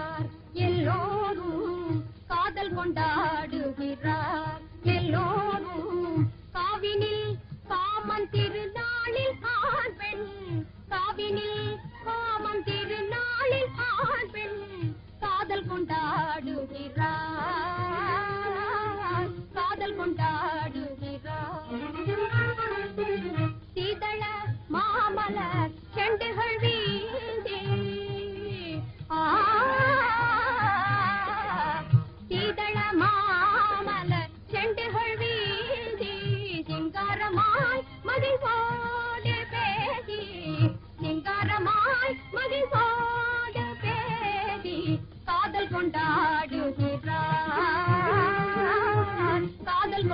கொண்டாடுகிறார் எல்லோரும் காதல் கொண்டாடுகிறார் எல்லோரும் காவினில் காமன் திருநாளில் ஆண் பெண் காவினில் காமன் திருநாளில் ஆண் பெண் காதல் கொண்டாடுகிறார் காதல் கொண்டாடுகிறார் சீதள மாமலர் செண்டுகள் வீந்தி ஆ, சீதள மாமலர் செண்டுகள் வீந்தி சிங்காரமாய் மகிழ்வோடு பேசி சிங்காரமாய் மகிழ்வோடு பேசி காதல் கொண்டாடுகிறார் காதல்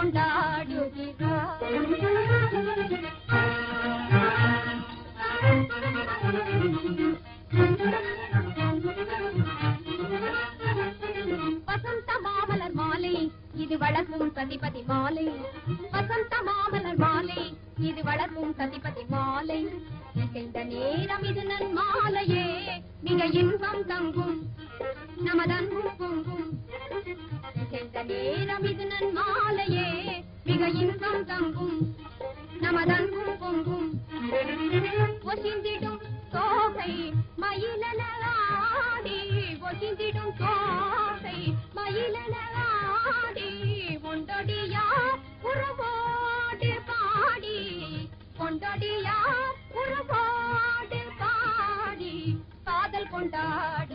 கொண்டாடுகிறார் வசந்த மாமலர் மாலை இது வளர்க்கும் சதிபதி மாலை வசந்த மாமலர் மாலை இது வளர்க்கும் சதிபதி மாலை இந்த நேரம் இது நன் மாலையே மிக இன்பம் தங்கும் நமதன்பும் பொங்கும் இந்த நேரம் இது நன் மாலையே மிக இன்பம் தங்கும் நமதன்பும் பொங்கும் ஒசிந்திடும் தோகை மயிலனாடி ஒசிந்திடும் தோகை மயிலனாடி கொண்டடியா உறவோடு பாடி கொண்டடியா உறவோடு பாடி காதல் கொண்டாடு